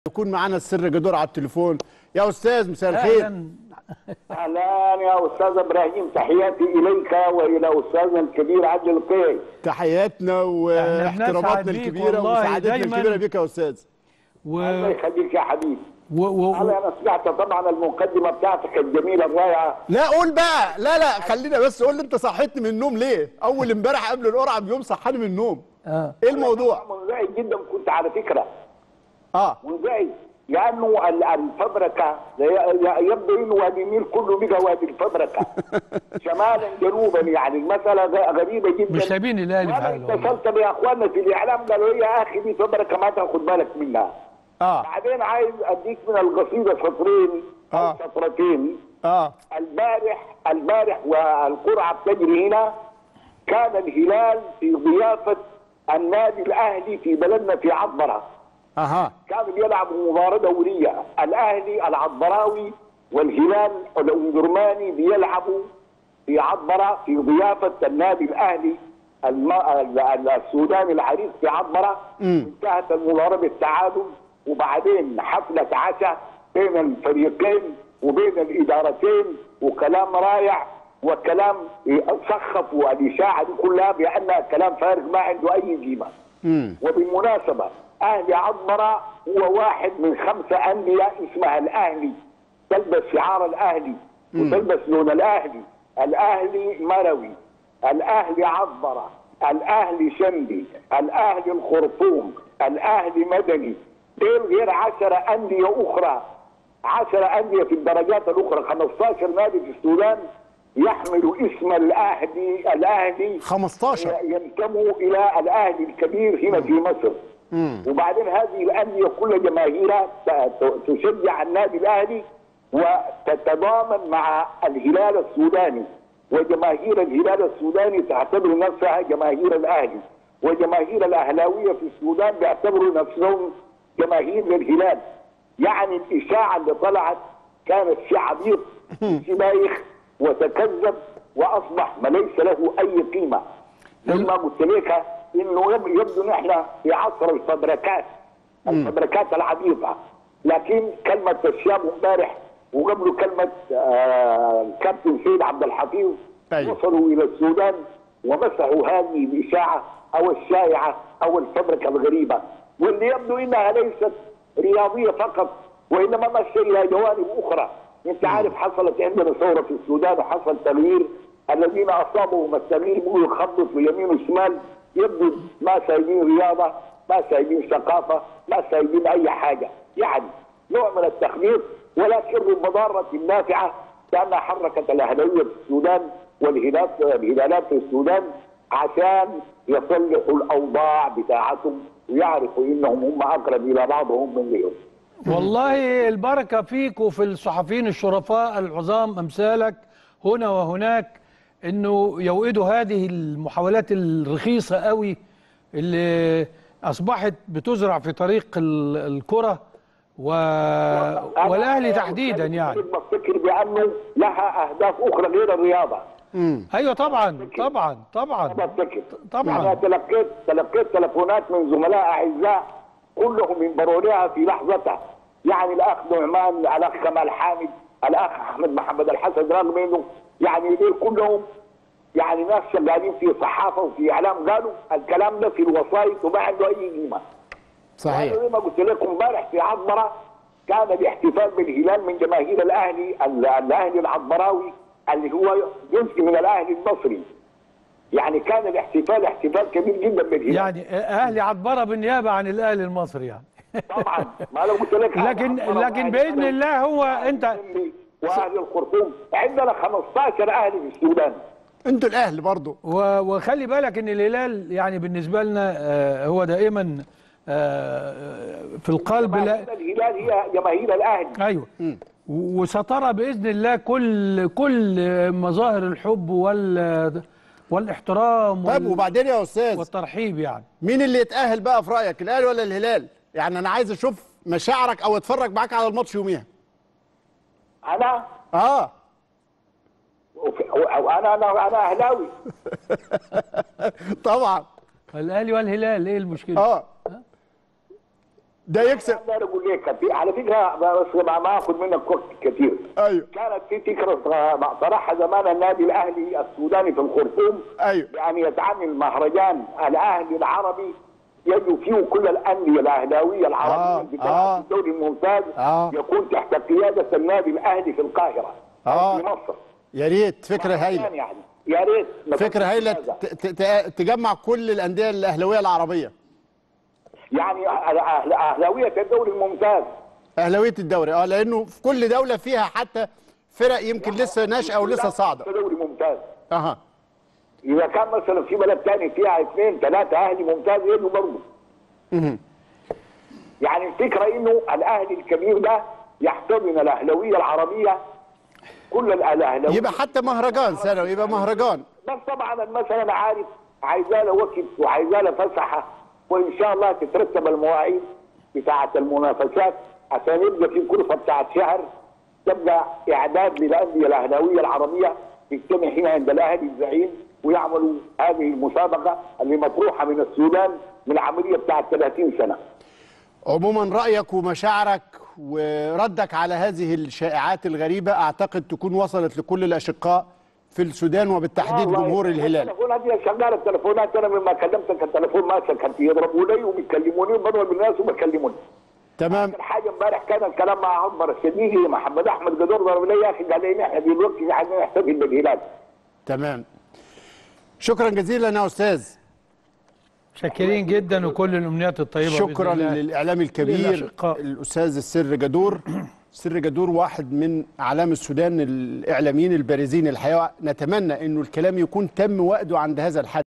يكون معانا السر جدور على التليفون يا استاذ مساء الخير اهلا اهلا يا استاذ ابراهيم تحياتي اليك والى استاذنا الكبير عبد القيس تحياتنا واحتراماتنا بنسعد بيك الكبيره والله وسعادتنا دايماً. الكبيره بيك يا استاذ و... الله يخليك يا حبيبي و... و... انا انا سمعت طبعا المقدمه بتاعتك الجميله الرائعه لا قول بقى لا لا خلينا بس قول لي انت صحيتني من النوم ليه اول امبارح قبل القرعه بيوم صحاني من النوم آه. ايه الموضوع منزعج جدا كنت على فكره اه منزعج لانه ال- الفبركه ي- ي- يبدو انه وادي النيل كله بقى وادي الفبركه شمالا جنوبا يعني المساله غ- غريبه جدا مش سايبين الاهلي في وانا حاله والله. اتصلت باخواننا في الاعلام قالوا لي يا اخي دي فبركه ما تاخد بالك منها اه بعدين عايز اديك من القصيده سطرين او آه. سطرتين اه البارح البارح والقرعه بتجري هنا كان الهلال في ضيافه النادي الاهلي في بلدنا في عطبره اها كانوا بيلعبوا مباراه دوريه الاهلي العطبراوي والهلال الامدرماني بيلعبوا في عطبره في ضيافه النادي الاهلي الم... ال- ال- السوداني العريق في عطبره انتهت المباراه بالتعادل وبعدين حفله عشاء بين الفريقين وبين الادارتين وكلام رائع وكلام سخفوا الاشاعه دي كلها بانها كلام فارغ ما عنده اي قيمه. امم وبالمناسبة أهلي عطبرة هو واحد من خمسة أندية اسمها الأهلي تلبس شعار الأهلي وتلبس لون الأهلي الأهلي مروي الأهلي عطبرة الأهلي شندي الأهلي الخرطوم الأهلي مدني دول غير عشرة أندية أخرى عشرة أندية في الدرجات الأخرى 15 نادي في السودان يحملوا اسم الأهلي الأهلي 15 ينتموا الى الاهلي الكبير هنا في مصر وبعدين هذه الانديه كل جماهيرها ت- تشجع النادي الاهلي وتتضامن مع الهلال السوداني وجماهير الهلال السوداني تعتبر نفسها جماهير الاهلي وجماهير الاهلاويه في السودان بيعتبروا نفسهم جماهير للهلال يعني الاشاعه اللي طلعت كانت في عبيط في بايخ وتكذب واصبح ما ليس له اي قيمه لما قلت لك انه يب- يبدو نحن في عصر الفبركات الفبركات العبيطه لكن كلمه الشاب امبارح وقبله كلمه آه الكابتن سيد عبد الحفيظ أيوة. وصلوا الى السودان ومسحوا هذه الاشاعه او الشائعه او الفبركه الغريبه واللي يبدو انها ليست رياضيه فقط وانما مشى الى جوانب اخرى انت عارف حصلت عندنا ثوره في السودان وحصل تغيير الذين اصابهم التغيير بيقولوا يخبط يمين وشمال يبدو ما سايبين رياضه ما سايبين ثقافه ما سايبين اي حاجه يعني نوع من التخبيط ولكن بالمضاره النافعه لانها حركت الاهلاويه في السودان والهلالات الهلالات في السودان عشان يصلحوا الاوضاع بتاعتهم ويعرفوا انهم هم اقرب الى بعضهم من غيرهم. والله البركه فيك وفي الصحفيين الشرفاء العظام امثالك هنا وهناك انه يوئدوا هذه المحاولات الرخيصه قوي اللي اصبحت بتزرع في طريق ال- الكره و... والاهلي تحديدا يعني بفتكر بانه لها اهداف اخرى غير الرياضه. ايوه طبعا طبعا طبعا بفتكر طبعاً. يعني أنا تلقيت تلقيت تلفونات من زملاء اعزاء كلهم ينبرونها في لحظتها يعني الاخ نعمان الاخ كمال حامد الاخ احمد محمد الحسن رغم انه يعني دول كلهم يعني ناس شغالين في صحافه وفي اعلام قالوا الكلام ده في الوسائط وما عنده اي قيمه صحيح زي ما قلت لكم امبارح في عطبره كان الاحتفال بالهلال من جماهير الاهلي ال- الاهلي العطبراوي اللي هو جزء من الاهلي المصري يعني كان الاحتفال احتفال كبير جدا بالهلال يعني اهلي عطبره بالنيابه عن الاهلي المصري يعني طبعا ما انا قلت لك لكن عطبرة لكن وأهلي باذن بلد الله هو انت واهلي الخرطوم عندنا 15 اهلي في السودان انتوا الاهل برضو و- وخلي بالك ان الهلال يعني بالنسبه لنا آه، هو دائما آه، في القلب لا جماهير الهلال هي جماهير الاهلي ايوه و- وسترى باذن الله كل كل مظاهر الحب وال والاحترام طيب وال- وبعدين يا استاذ والترحيب يعني مين اللي يتاهل بقى في رايك الاهلي ولا الهلال يعني انا عايز اشوف مشاعرك او اتفرج معاك على الماتش يوميها انا اه وف- وانا انا انا اهلاوي طبعا الاهلي والهلال ايه المشكله اه ده يكسب اقدر اقول لك في على فكره بس ما ما اخذ منك وقت كثير ايوه كانت في فكره طرحها زمان النادي الاهلي السوداني في الخرطوم ايوه بان يتعمل مهرجان الاهلي العربي يجوا فيه كل الانديه الاهلاويه العربيه آه، اللي آه. في الدوري الممتاز آه. يكون تحت قياده النادي الاهلي في القاهره آه. في مصر يا ريت فكره هايله يعني يا ريت فكره هايله ت- ت- ت- تجمع كل الانديه الاهلاويه العربيه يعني أهل- اهلاويه الدوري الممتاز اهلاويه الدوري اه لانه في كل دوله فيها حتى فرق يمكن لسه ناشئه ولسه صاعده دوري ممتاز اها اذا كان مثلا في بلد ثاني فيها اثنين ثلاثه اهلي ممتاز يجوا برضه مهم. يعني الفكره انه الاهلي الكبير ده يحتضن الاهلاويه العربيه كل الاهلاويه يبقى حتى مهرجان سنوي يبقى مهرجان بس طبعا المساله انا عارف عايزاه له وقت وعايزاه له فسحه وان شاء الله تترتب المواعيد بتاعه المنافسات عشان يبقى في كرفه بتاعه شهر تبقى اعداد للانديه الاهلاويه العربيه تجتمع هنا عند الاهلي الزعيم ويعملوا هذه المسابقه اللي مطروحه من السودان من عمليه بتاعه 30 سنه. عموما رايك ومشاعرك وردك على هذه الشائعات الغريبه اعتقد تكون وصلت لكل الاشقاء في السودان وبالتحديد والله جمهور الهلال التليفونات دي شغاله التليفونات انا لما كلمتك التليفون ما سكت يضربوني وبيكلموني وبضرب الناس وبكلموني تمام اخر حاجه امبارح كان الكلام مع عمر الشديدي محمد احمد قدور ضرب لي يا اخي قال لي احنا دلوقتي قاعدين نحتفل بالهلال تمام شكرا جزيلا يا استاذ شاكرين جدا وكل الامنيات الطيبه بإذن شكرا الله. للاعلامي الكبير للأشقاء. الاستاذ السر جدور سر جدور واحد من اعلام السودان الاعلاميين البارزين الحقيقه نتمنى انه الكلام يكون تم وقته عند هذا الحد